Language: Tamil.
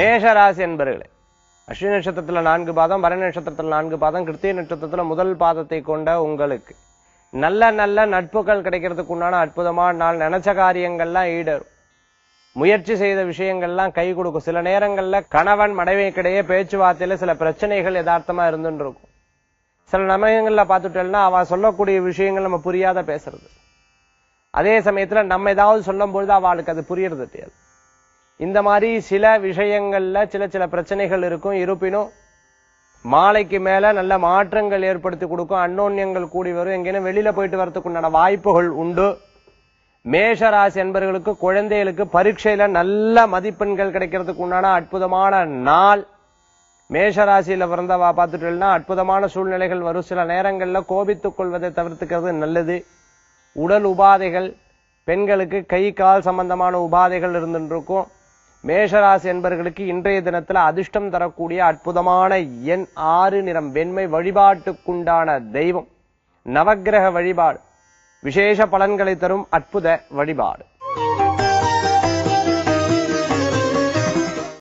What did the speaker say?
மேஷராசி என்பர்களே அஸ்வினி நட்சத்திரத்துல நான்கு பாதம் பரணி நட்சத்திரத்துல நான்கு பாதம் கிருத்திய நட்சத்திரத்துல முதல் பாதத்தை கொண்ட உங்களுக்கு நல்ல நல்ல நட்புகள் கிடைக்கிறதுக்கு உண்டான அற்புதமான நாள் நினைச்ச காரியங்கள்லாம் ஈடரும் முயற்சி செய்த விஷயங்கள்லாம் கை கொடுக்கும் சில நேரங்கள்ல கணவன் மனைவிக்கிடையே பேச்சுவார்த்தையில சில பிரச்சனைகள் யதார்த்தமா இருந்துட்டு இருக்கும் சில சமயங்கள்ல பார்த்துட்டோம்னா அவ சொல்லக்கூடிய விஷயங்கள் நம்ம புரியாத பேசுறது அதே சமயத்துல நம்ம ஏதாவது சொல்லும் பொழுது அவளுக்கு அது புரியறது தெரியாது இந்த மாதிரி சில விஷயங்கள்ல சில சில பிரச்சனைகள் இருக்கும் இருப்பினும் மாலைக்கு மேல நல்ல மாற்றங்கள் ஏற்படுத்தி கொடுக்கும் அன்னோன்யங்கள் கூடி வரும் எங்கேயும் வெளியில போயிட்டு வரதுக்கு உண்டான வாய்ப்புகள் உண்டு மேஷராசி என்பவர்களுக்கு குழந்தைகளுக்கு பரீட்சையில நல்ல மதிப்பெண்கள் கிடைக்கிறதுக்கு உண்டான அற்புதமான நாள் மேஷராசியில பிறந்தவா பார்த்துட்டோம்னா அற்புதமான சூழ்நிலைகள் வரும் சில நேரங்கள்ல கோபித்துக் கொள்வதை தவிர்த்துக்கிறது நல்லது உடல் உபாதைகள் பெண்களுக்கு கை கால் சம்பந்தமான உபாதைகள் இருந்துட்டு இருக்கும் மேஷராசி என்பவர்களுக்கு இன்றைய தினத்துல அதிர்ஷ்டம் தரக்கூடிய அற்புதமான எண் ஆறு நிறம் வெண்மை வழிபாட்டுக்குண்டான தெய்வம் நவக்கிரக வழிபாடு விசேஷ பலன்களை தரும் அற்புத வழிபாடு